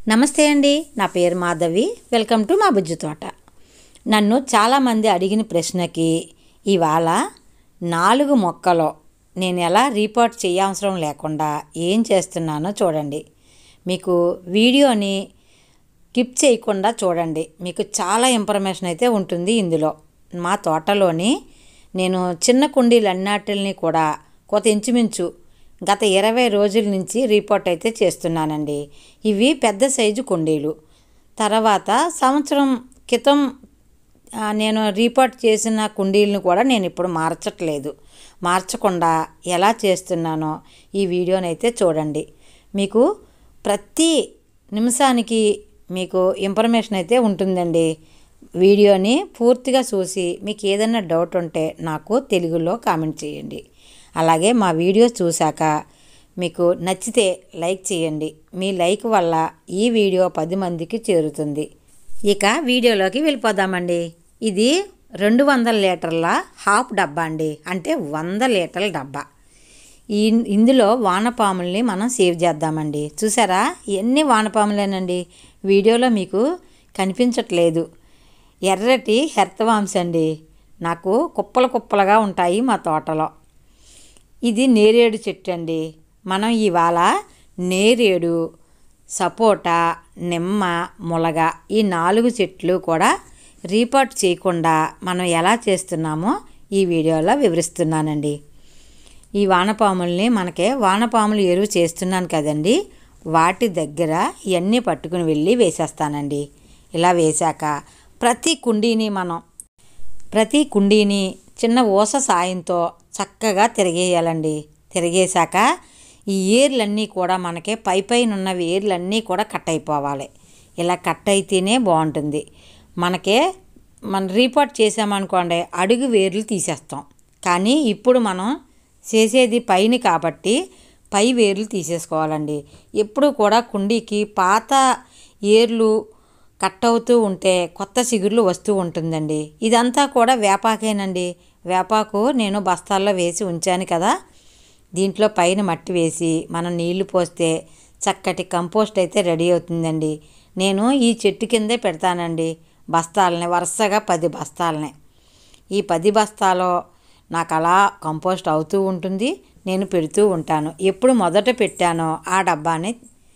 నమస్తే అండి నా పేరు మాధవి వెల్కమ్ టు మా బుజ్జు తోట నన్ను చాలామంది అడిగిన ప్రశ్నకి ఇవాళ నాలుగు మొక్కలో నేను ఎలా రీపోర్ట్ చేయవసరం లేకుండా ఏం చేస్తున్నానో చూడండి మీకు వీడియోని స్కిప్ చేయకుండా చూడండి మీకు చాలా ఇన్ఫర్మేషన్ అయితే ఉంటుంది ఇందులో మా తోటలోని నేను చిన్న కుండీలు అన్నిటిని కూడా కొత్త ఇంచుమించు గత ఇరవై రోజుల నుంచి రిపోర్ట్ అయితే చేస్తున్నానండి ఇవి పెద్ద సైజు కుండీలు తర్వాత సంవత్సరం క్రితం ఆ, నేను రీపోర్ట్ చేసిన కుండీలను కూడా నేను ఇప్పుడు మార్చట్లేదు మార్చకుండా ఎలా చేస్తున్నానో ఈ వీడియోనైతే చూడండి మీకు ప్రతి నిమిషానికి మీకు ఇన్ఫర్మేషన్ అయితే ఉంటుందండి వీడియోని పూర్తిగా చూసి మీకు ఏదైనా డౌట్ ఉంటే నాకు తెలుగులో కామెంట్ చేయండి అలాగే మా వీడియో చూశాక మీకు నచ్చితే లైక్ చేయండి మీ లైక్ వల్ల ఈ వీడియో పది మందికి చేరుతుంది ఇక వీడియోలోకి వెళ్ళిపోదామండి ఇది రెండు వందల లీటర్ల హాఫ్ డబ్బా అండి అంటే వంద లీటర్ల డబ్బా ఈ ఇందులో వానపాముల్ని మనం సేవ్ చేద్దామండి చూసారా ఎన్ని వానపాములేనండి వీడియోలో మీకు కనిపించట్లేదు ఎర్రటి హెర్తవాంశ అండి నాకు కుప్పలు కుప్పలుగా ఉంటాయి మా తోటలో ఇది నేరేడు చెట్టు అండి మనం ఇవాళ నేరేడు సపోటా నిమ్మ ములగ ఈ నాలుగు చెట్లు కూడా రీపోర్ట్ చేయకుండా మనం ఎలా చేస్తున్నామో ఈ వీడియోలో వివరిస్తున్నానండి ఈ వానపాముల్ని మనకే వానపాములు ఎరువు చేస్తున్నాను కదండి వాటి దగ్గర ఇవన్నీ పట్టుకుని వెళ్ళి వేసేస్తానండి ఇలా వేశాక ప్రతి కుండీని మనం ప్రతి కుండీని చిన్న ఊస సాయంతో చక్కగా తిరిగేయాలండి తిరిగేశాక ఈ ఏర్లన్నీ కూడా మనకి పై పైన ఉన్న ఏర్లన్నీ కూడా కట్ అయిపోవాలి ఇలా కట్ అయితేనే బాగుంటుంది మనకే మనం రీపోర్ట్ చేసామనుకోండి అడుగు వేర్లు తీసేస్తాం కానీ ఇప్పుడు మనం చేసేది పైన కాబట్టి పై వేర్లు తీసేసుకోవాలండి ఎప్పుడు కూడా కుండీకి పాత ఏర్లు కట్ అవుతూ ఉంటే కొత్త చిగుర్లు వస్తూ ఉంటుందండి ఇదంతా కూడా వేపాకేనండి వేపాకు నేను బస్తాల్లో వేసి ఉంచాను కదా దీంట్లో పైన మట్టి వేసి మనం నీళ్లు పోస్తే చక్కటి కంపోస్ట్ అయితే రెడీ అవుతుందండి నేను ఈ చెట్టు కిందే పెడతానండి బస్తాలని వరుసగా పది బస్తాలని ఈ పది బస్తాలో నాకు అలా కంపోస్ట్ అవుతూ ఉంటుంది నేను పెడుతూ ఉంటాను ఎప్పుడు మొదట పెట్టానో ఆ డబ్బాని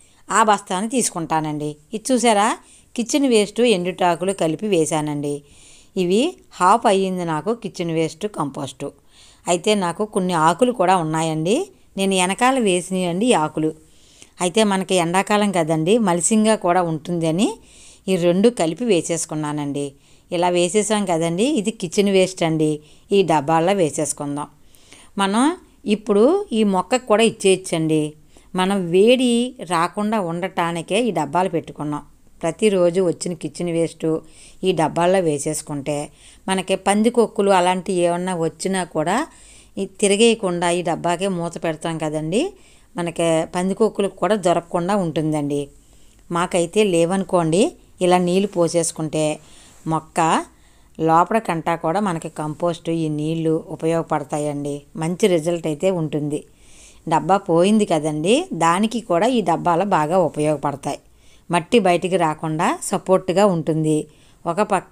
ఆ బస్తాని తీసుకుంటానండి ఇది చూసారా కిచెన్ వేస్ట్ ఎండుటాకులు కలిపి వేశానండి ఇవి హాఫ్ అయ్యింది నాకు కిచెన్ వేస్ట్ కంపోస్టు అయితే నాకు కొన్ని ఆకులు కూడా ఉన్నాయండి నేను వెనకాల వేసినాయండి ఈ ఆకులు అయితే మనకి ఎండాకాలం కదండి మలిసింగా కూడా ఉంటుందని ఈ రెండు కలిపి వేసేసుకున్నానండి ఇలా వేసేసాం కదండి ఇది కిచెన్ వేస్ట్ అండి ఈ డబ్బాల్లో వేసేసుకుందాం మనం ఇప్పుడు ఈ మొక్కకు కూడా ఇచ్చేయచ్చండి మనం వేడి రాకుండా ఉండటానికే ఈ డబ్బాలు పెట్టుకున్నాం ప్రతిరోజు వచ్చిన కిచెన్ వేస్ట్ ఈ డబ్బాల్లో వేసేసుకుంటే మనకి పందికొక్కులు అలాంటివి ఏమన్నా వచ్చినా కూడా ఈ తిరిగేయకుండా ఈ డబ్బాకే మూత పెడతాం కదండి మనకి పందికొక్కులకు కూడా దొరకకుండా ఉంటుందండి మాకైతే లేవనుకోండి ఇలా నీళ్ళు పోసేసుకుంటే మొక్క లోపల కంటా కూడా మనకి కంపోస్ట్ ఈ నీళ్లు ఉపయోగపడతాయండి మంచి రిజల్ట్ అయితే ఉంటుంది డబ్బా పోయింది కదండి దానికి కూడా ఈ డబ్బాలు బాగా ఉపయోగపడతాయి మట్టి బయటికి రాకుండా సపోర్ట్గా ఉంటుంది ఒక పక్క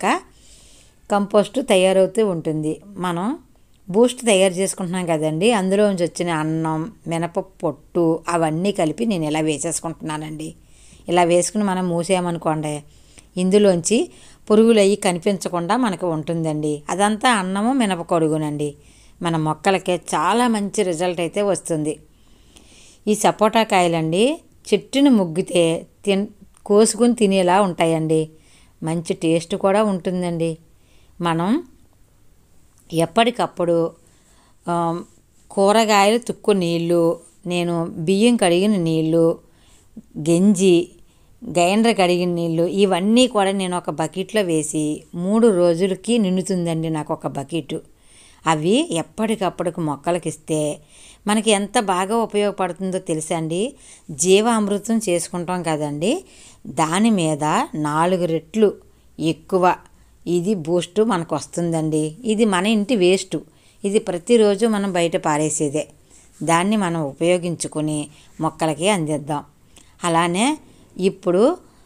కంపోస్ట్ తయారవుతూ ఉంటుంది మనం బూస్ట్ తయారు చేసుకుంటున్నాం కదండి అందులోంచి వచ్చిన అన్నం మినప పొట్టు అవన్నీ కలిపి నేను ఇలా వేసేసుకుంటున్నానండి ఇలా వేసుకుని మనం మూసామనుకోండి ఇందులోంచి పురుగులు అయ్యి కనిపించకుండా మనకు ఉంటుందండి అదంతా అన్నము మినప కొడుగునండి మన మొక్కలకి చాలా మంచి రిజల్ట్ అయితే వస్తుంది ఈ సపోటా కాయలండి చెట్టుని ముగ్గితే తిన్ కోసుకుని తినేలా ఉంటాయండి మంచి టేస్ట్ కూడా ఉంటుందండి మనం ఎప్పటికప్పుడు ఆ, కూరగాయలు తుక్కు నీళ్ళు నేను బియ్యం కడిగిన నీళ్ళు గంజి గైండ్ర కడిగిన నీళ్ళు ఇవన్నీ కూడా నేను ఒక బకెట్లో వేసి మూడు రోజులకి నిండుతుందండి నాకు ఒక బకెట్ అవి ఎప్పటికప్పటికి మొక్కలకి ఇస్తే మనకి ఎంత బాగా ఉపయోగపడుతుందో తెలుసా అండి జీవామృతం చేసుకుంటాం కదండి దాని మీద నాలుగు రెట్లు ఎక్కువ ఇది బూస్ట్ మనకు వస్తుందండి ఇది మన ఇంటి వేస్ట్ ఇది ప్రతిరోజు మనం బయట పారేసేదే దాన్ని మనం ఉపయోగించుకొని మొక్కలకి అందిద్దాం అలానే ఇప్పుడు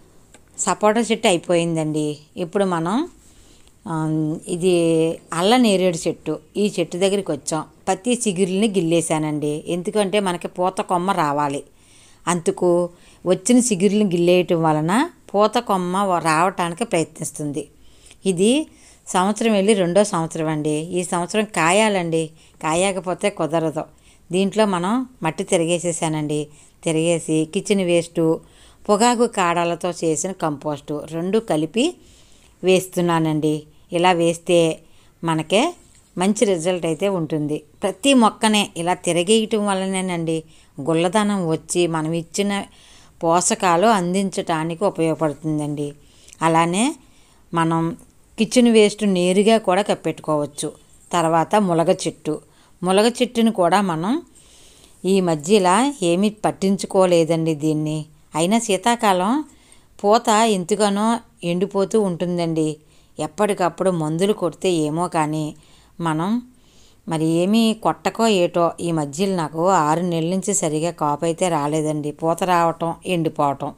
సపోటా చెట్టు అయిపోయిందండి ఇప్పుడు మనం ఆ, ఇది అల్ల నేరేడు చెట్టు ఈ చెట్టు దగ్గరికి వచ్చాం ప్రతి చిగురుని గిల్లేసానండి ఎందుకంటే మనకి పూత కొమ్మ రావాలి అందుకు వచ్చిన చిగురుని గిల్లేయటం వలన పూత కొమ్మ రావటానికి ప్రయత్నిస్తుంది ఇది సంవత్సరం వెళ్ళి రెండో సంవత్సరం అండి ఈ సంవత్సరం కాయాలండి కాయకపోతే కుదరదు దీంట్లో మనం మట్టి తిరిగేసేసానండి తిరిగేసి కిచెన్ వేస్టు పొగాకు కాడాలతో చేసిన కంపోస్టు రెండు కలిపి వేస్తున్నానండి ఇలా వేస్తే మనకే మంచి రిజల్ట్ అయితే ఉంటుంది ప్రతి మొక్కనే ఇలా తిరగేయటం వల్లనేనండి గుల్లదనం వచ్చి మనం ఇచ్చిన పోషకాలు అందించటానికి ఉపయోగపడుతుందండి అలానే మనం కిచెన్ వేస్ట్ నేరుగా కూడా కప్పెట్టుకోవచ్చు తర్వాత ములగ చెట్టు ములగ చెట్టుని కూడా మనం ఈ మధ్య ఇలా ఏమీ పట్టించుకోలేదండి దీన్ని అయినా శీతాకాలం పూత ఎంతగానో ఎండిపోతూ ఉంటుందండి ఎప్పటికప్పుడు మందులు కొడితే ఏమో కానీ మనం మరి ఏమీ కొట్టకో ఏటో ఈ మధ్యలో నాకు ఆరు నెలల నుంచి సరిగా కాపు అయితే రాలేదండి పూత రావటం ఎండిపోవటం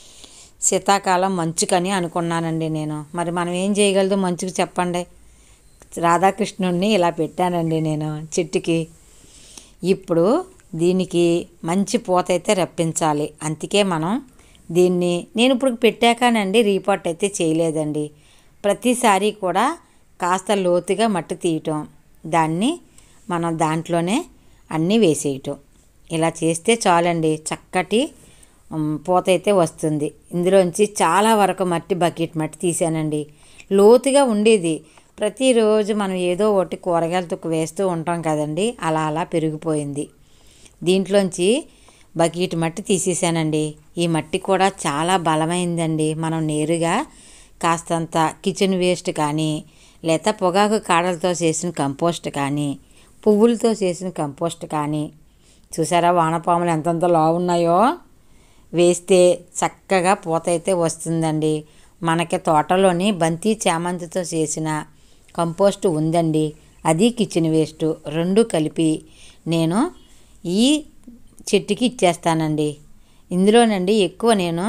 శీతాకాలం మంచుకని అనుకున్నానండి నేను మరి మనం ఏం చేయగలదు మంచుకు చెప్పండి రాధాకృష్ణుడిని ఇలా పెట్టానండి నేను చెట్టుకి ఇప్పుడు దీనికి మంచి పూత అయితే రప్పించాలి అందుకే మనం దీన్ని నేను ఇప్పుడు పెట్టాకానండి రీపోర్ట్ అయితే చేయలేదండి ప్రతిసారి కూడా కాస్త లోతుగా మట్టి తీయటం దాన్ని మనం దాంట్లోనే అన్నీ వేసేయటం ఇలా చేస్తే చాలండి చక్కటి ఉమ్, పూత అయితే వస్తుంది ఇందులోంచి చాలా వరకు మట్టి బకెట్ మట్టి తీసానండి లోతుగా ఉండేది ప్రతిరోజు మనం ఏదో ఒకటి కూరగాయలు తుక్కు వేస్తూ ఉంటాం కదండి అలా అలా పెరిగిపోయింది దీంట్లోంచి బకెట్ మట్టి తీసేసానండి ఈ మట్టి కూడా చాలా బలమైందండి మనం నేరుగా కాస్తంత కిచెన్ వేస్ట్ కానీ లేదా పొగాకు కాడలతో చేసిన కంపోస్ట్ కానీ పువ్వులతో చేసిన కంపోస్ట్ కానీ చూసారా వానపాములు ఎంతెంత లావున్నాయో వేస్తే చక్కగా పూత అయితే వస్తుందండి మనకి తోటలోని బంతి చామంతితో చేసిన కంపోస్ట్ ఉందండి అది కిచెన్ వేస్ట్ రెండు కలిపి నేను ఈ చెట్టుకి ఇచ్చేస్తానండి ఇందులోనండి ఎక్కువ నేను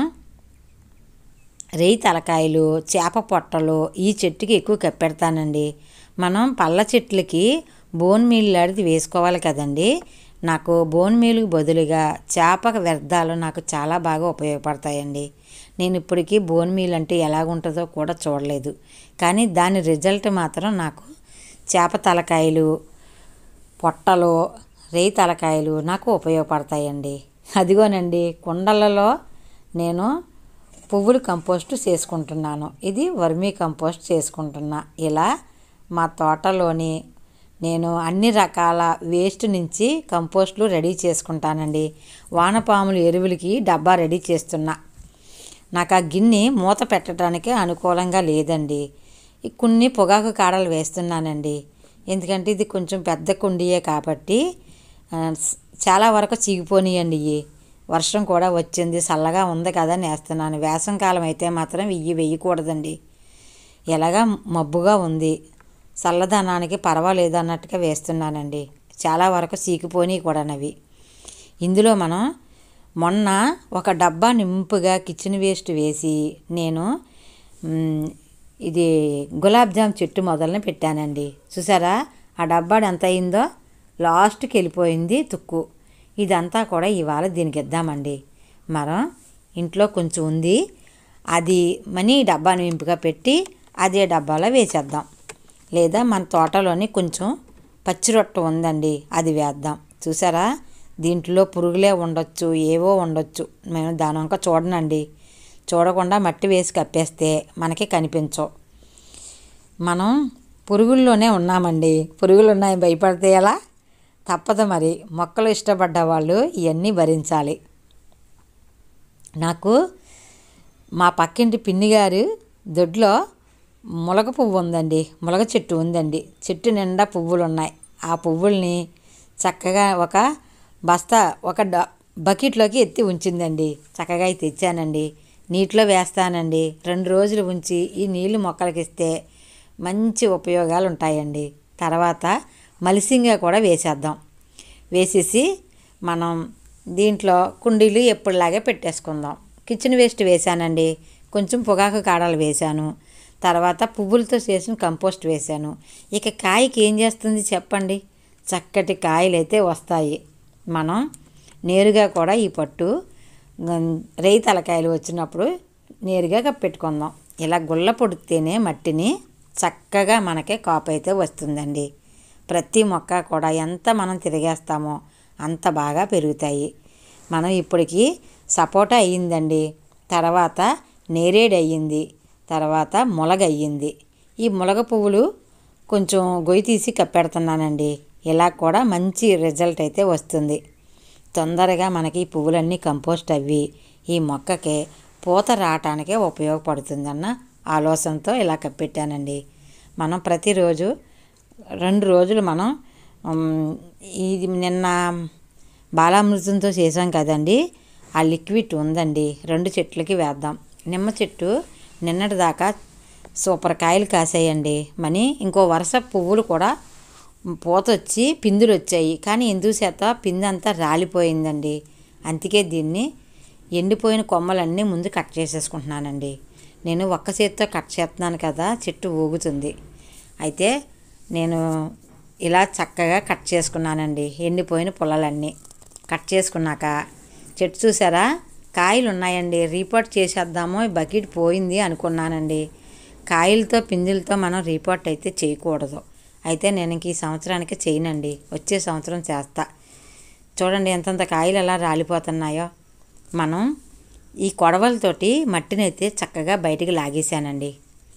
రేయి తలకాయలు చేప పొట్టలు ఈ చెట్టుకి ఎక్కువ కప్పెడతానండి మనం పళ్ళ చెట్లకి బోన్ మీల్ లాంటిది వేసుకోవాలి కదండి నాకు బోన్ మీల్కి బదులుగా చేప వ్యర్థాలు నాకు చాలా బాగా ఉపయోగపడతాయండి నేను ఇప్పటికీ బోన్ మీల్ అంటే ఎలాగుంటుందో కూడా చూడలేదు కానీ దాని రిజల్ట్ మాత్రం నాకు చేప తలకాయలు పొట్టలు రేయి తలకాయలు నాకు ఉపయోగపడతాయండి అదిగోనండి కుండలలో నేను పువ్వులు కంపోస్ట్ చేసుకుంటున్నాను ఇది వర్మీ కంపోస్ట్ చేసుకుంటున్నా ఇలా మా తోటలోని నేను అన్ని రకాల వేస్ట్ నుంచి కంపోస్ట్లు రెడీ చేసుకుంటానండి వానపాముల ఎరువులకి డబ్బా రెడీ చేస్తున్నా నాకు ఆ గిన్నె మూత పెట్టడానికి అనుకూలంగా లేదండి ఈ కొన్ని పొగాకు కాడలు వేస్తున్నానండి ఎందుకంటే ఇది కొంచెం పెద్ద కుండియే కాబట్టి ఆ, స్- చాలా వరకు చీగిపోనియండి ఇవి వర్షం కూడా వచ్చింది చల్లగా ఉంది కదా అని వేస్తున్నాను వేసం కాలం అయితే మాత్రం ఇవి వేయకూడదండి ఎలాగా మబ్బుగా ఉంది చల్లదనానికి పర్వాలేదు అన్నట్టుగా వేస్తున్నానండి చాలా వరకు చీకిపోయి కూడా అవి ఇందులో మనం మొన్న ఒక డబ్బా నింపుగా కిచెన్ వేస్ట్ వేసి నేను మ్, ఇది గులాబ్ జామ్ చెట్టు మొదలని పెట్టానండి చూసారా ఆ డబ్బా ఎంత అయిందో లాస్ట్కి వెళ్ళిపోయింది తుక్కు ఇదంతా కూడా ఇవాళ దీనికి ఇద్దామండి మనం ఇంట్లో కొంచెం ఉంది అది మనీ డబ్బాని నింపుగా పెట్టి అదే డబ్బాలో వేసేద్దాం లేదా మన తోటలోని కొంచెం పచ్చి రొట్ట ఉందండి అది వేద్దాం చూసారా దీంట్లో పురుగులే ఉండొచ్చు ఏవో ఉండొచ్చు మేము దాని వంక చూడనండి చూడకుండా మట్టి వేసి కప్పేస్తే మనకి కనిపించవు మనం పురుగుల్లోనే ఉన్నామండి పురుగులు ఉన్నాయి భయపడితే ఎలా తప్పదు మరి మొక్కలు ఇష్టపడ్డ వాళ్ళు ఇవన్నీ భరించాలి నాకు మా పక్కింటి పిన్ని గారు దొడ్లో ములగ పువ్వు ఉందండి ములగ చెట్టు ఉందండి చెట్టు నిండా పువ్వులు ఉన్నాయి ఆ పువ్వుల్ని చక్కగా ఒక బస్తా ఒక డ బకెట్లోకి ఎత్తి ఉంచిందండి చక్కగా అవి తెచ్చానండి నీటిలో వేస్తానండి రెండు రోజులు ఉంచి ఈ నీళ్లు మొక్కలకి ఇస్తే మంచి ఉపయోగాలు ఉంటాయండి తర్వాత మలిసింగా కూడా వేసేద్దాం వేసేసి మనం దీంట్లో కుండీలు ఎప్పుడులాగే పెట్టేసుకుందాం కిచెన్ వేస్ట్ వేసానండి కొంచెం పొగాకు కాడలు వేశాను తర్వాత పువ్వులతో చేసిన కంపోస్ట్ వేశాను ఇక కాయకి ఏం చేస్తుంది చెప్పండి చక్కటి కాయలు అయితే వస్తాయి మనం నేరుగా కూడా ఈ పట్టు గం- రేయి తలకాయలు వచ్చినప్పుడు నేరుగా కప్పెట్టుకుందాం ఇలా గుల్ల పొడితేనే మట్టిని చక్కగా మనకి కాపు అయితే వస్తుందండి ప్రతి మొక్క కూడా ఎంత మనం తిరిగేస్తామో అంత బాగా పెరుగుతాయి మనం ఇప్పటికి సపోటా అయ్యిందండి తర్వాత నేరేడు అయ్యింది తర్వాత ములగ అయ్యింది ఈ ములగ పువ్వులు కొంచెం గొయ్యి తీసి కప్పెడుతున్నానండి ఇలా కూడా మంచి రిజల్ట్ అయితే వస్తుంది తొందరగా మనకి ఈ పువ్వులన్నీ కంపోస్ట్ అవ్వి ఈ మొక్కకి పూత రావటానికే ఉపయోగపడుతుందన్న ఆలోచనతో ఇలా కప్పెట్టానండి మనం ప్రతిరోజు రెండు రోజులు మనం ఉమ్, ఇది నిన్న బాలామృతంతో చేసాం కదండి ఆ లిక్విడ్ ఉందండి రెండు చెట్లకి వేద్దాం నిమ్మ చెట్టు నిన్నటి దాకా సూపర్ కాయలు కాసాయండి మని ఇంకో వరుస పువ్వులు కూడా పూత వచ్చి పిందులు వచ్చాయి కానీ ఎందుకు చేత పిండి అంతా రాలిపోయిందండి అందుకే దీన్ని ఎండిపోయిన కొమ్మలన్నీ ముందు కట్ చేసేసుకుంటున్నానండి నేను ఒక్క చేతితో కట్ చేస్తున్నాను కదా చెట్టు ఊగుతుంది అయితే నేను ఇలా చక్కగా కట్ చేసుకున్నానండి ఎండిపోయిన పుల్లలన్నీ కట్ చేసుకున్నాక చెట్టు చూసారా కాయలు ఉన్నాయండి రీపోర్ట్ చేసేద్దాము ఈ బకెట్ పోయింది అనుకున్నానండి కాయలతో పిందులతో మనం రీపోర్ట్ అయితే చేయకూడదు అయితే నేను ఇంక ఈ సంవత్సరానికి చేయనండి వచ్చే సంవత్సరం చేస్తా చూడండి ఎంతంత కాయలు ఎలా రాలిపోతున్నాయో మనం ఈ కొడవలతోటి మట్టినైతే చక్కగా బయటికి లాగేశానండి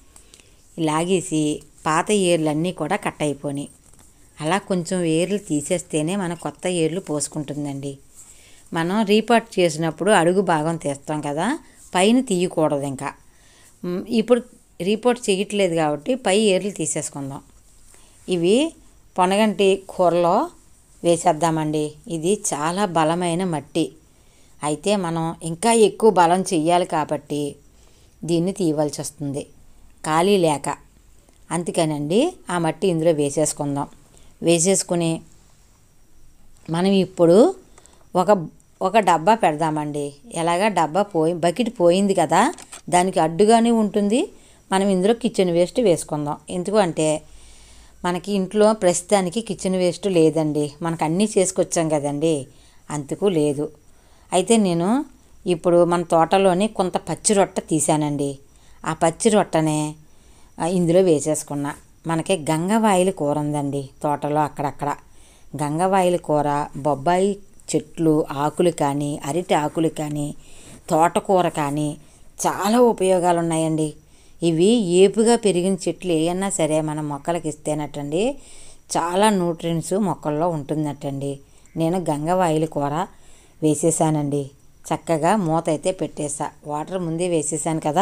లాగేసి పాత ఏర్లన్నీ కూడా కట్ అయిపోయినాయి అలా కొంచెం ఏర్లు తీసేస్తేనే మన కొత్త ఏర్లు పోసుకుంటుందండి మనం రీపాట్ చేసినప్పుడు అడుగు భాగం తీస్తాం కదా పైన తీయకూడదు ఇంకా మ్, ఇప్పుడు రీపోర్ట్ చేయట్లేదు కాబట్టి పై ఏర్లు తీసేసుకుందాం ఇవి పొనగంటి కూరలో వేసేద్దామండి ఇది చాలా బలమైన మట్టి అయితే మనం ఇంకా ఎక్కువ బలం చెయ్యాలి కాబట్టి దీన్ని తీయవలసి వస్తుంది ఖాళీ లేక అందుకనండి ఆ మట్టి ఇందులో వేసేసుకుందాం వేసేసుకుని మనం ఇప్పుడు ఒక ఒక డబ్బా పెడదామండి ఎలాగా డబ్బా పోయి బకెట్ పోయింది కదా దానికి అడ్డుగానే ఉంటుంది మనం ఇందులో కిచెన్ వేస్ట్ వేసుకుందాం ఎందుకు అంటే మనకి ఇంట్లో ప్రస్తుతానికి కిచెన్ వేస్ట్ లేదండి మనకు అన్నీ చేసుకొచ్చాం కదండి అందుకు లేదు అయితే నేను ఇప్పుడు మన తోటలోని కొంత పచ్చి రొట్ట తీసానండి ఆ పచ్చి రొట్టనే ఆ, ఇందులో వేసేసుకున్నా మనకి గంగవాయిల కూర ఉందండి తోటలో అక్కడక్కడ గంగవాయిల కూర బొబ్బాయి చెట్లు ఆకులు కానీ అరటి ఆకులు కానీ తోటకూర కానీ చాలా ఉపయోగాలు ఉన్నాయండి ఇవి ఏపుగా పెరిగిన చెట్లు ఏమన్నా సరే మన మొక్కలకి ఇస్తేనటండి చాలా న్యూట్రియన్స్ మొక్కల్లో ఉంటుందటండి నేను గంగవాయిల కూర వేసేసానండి చక్కగా మూత అయితే పెట్టేసా వాటర్ ముందే వేసేసాను కదా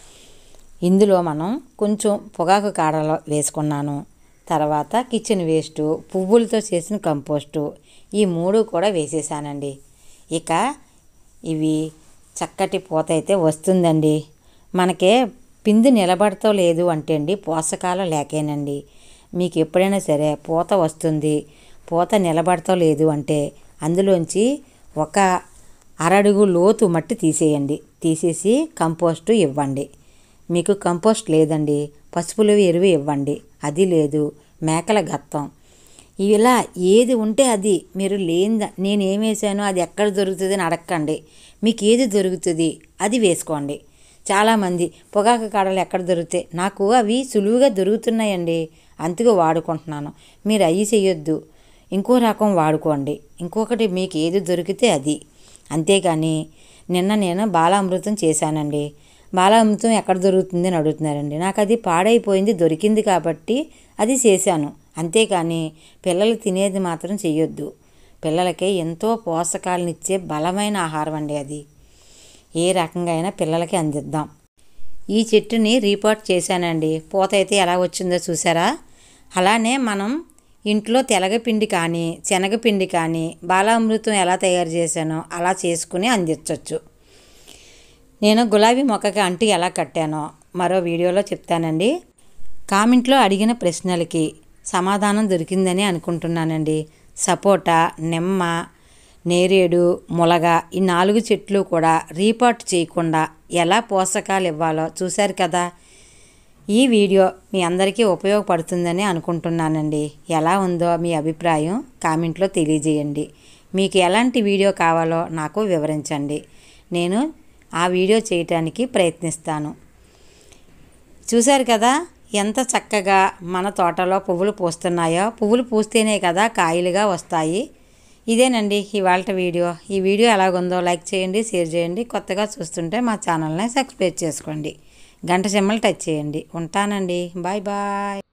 ఇందులో మనం కొంచెం పొగాకు కాడలు వేసుకున్నాను తర్వాత కిచెన్ వేస్టు పువ్వులతో చేసిన కంపోస్టు ఈ మూడు కూడా వేసేసానండి ఇక ఇవి చక్కటి పూత అయితే వస్తుందండి మనకే పిండి నిలబడతో లేదు అంటే అండి పోషకాలు లేకేనండి మీకు ఎప్పుడైనా సరే పూత వస్తుంది పూత నిలబడతో లేదు అంటే అందులోంచి ఒక అరడుగు లోతు మట్టి తీసేయండి తీసేసి కంపోస్టు ఇవ్వండి మీకు కంపోస్ట్ లేదండి పసుపులు ఎరువు ఇవ్వండి అది లేదు మేకల గత్తం ఇలా ఏది ఉంటే అది మీరు లేని నేను ఏం వేసానో అది ఎక్కడ దొరుకుతుంది అని అడగండి మీకు ఏది దొరుకుతుంది అది వేసుకోండి చాలామంది పొగాకు కాడలు ఎక్కడ దొరుకుతాయి నాకు అవి సులువుగా దొరుకుతున్నాయండి అందుకు వాడుకుంటున్నాను మీరు అవి చేయొద్దు ఇంకో రకం వాడుకోండి ఇంకొకటి మీకు ఏది దొరికితే అది అంతేగాని నిన్న నేను బాలామృతం చేశానండి బాలామృతం ఎక్కడ దొరుకుతుంది అని అడుగుతున్నారండి నాకు అది పాడైపోయింది దొరికింది కాబట్టి అది చేశాను అంతేకాని పిల్లలు తినేది మాత్రం చెయ్యొద్దు పిల్లలకి ఎంతో పోషకాలనిచ్చే బలమైన ఆహారం అండి అది ఏ రకంగా అయినా పిల్లలకి అందిద్దాం ఈ చెట్టుని రీపోర్ట్ చేశానండి పూత అయితే ఎలా వచ్చిందో చూసారా అలానే మనం ఇంట్లో తెలగపిండి కానీ శనగపిండి కానీ బాలామృతం ఎలా తయారు చేశానో అలా చేసుకుని అందించవచ్చు నేను గులాబీ మొక్కకి అంటు ఎలా కట్టానో మరో వీడియోలో చెప్తానండి కామెంట్లో అడిగిన ప్రశ్నలకి సమాధానం దొరికిందని అనుకుంటున్నానండి సపోటా నిమ్మ నేరేడు ములగ ఈ నాలుగు చెట్లు కూడా రీపాట్ చేయకుండా ఎలా పోషకాలు ఇవ్వాలో చూశారు కదా ఈ వీడియో మీ అందరికీ ఉపయోగపడుతుందని అనుకుంటున్నానండి ఎలా ఉందో మీ అభిప్రాయం కామెంట్లో తెలియజేయండి మీకు ఎలాంటి వీడియో కావాలో నాకు వివరించండి నేను ఆ వీడియో చేయటానికి ప్రయత్నిస్తాను చూశారు కదా ఎంత చక్కగా మన తోటలో పువ్వులు పూస్తున్నాయో పువ్వులు పూస్తేనే కదా కాయలుగా వస్తాయి ఇదేనండి ఇవాళ వీడియో ఈ వీడియో ఎలాగుందో లైక్ చేయండి షేర్ చేయండి కొత్తగా చూస్తుంటే మా ఛానల్ని సబ్స్క్రైబ్ చేసుకోండి గంట సింబల్ టచ్ చేయండి ఉంటానండి బాయ్ బాయ్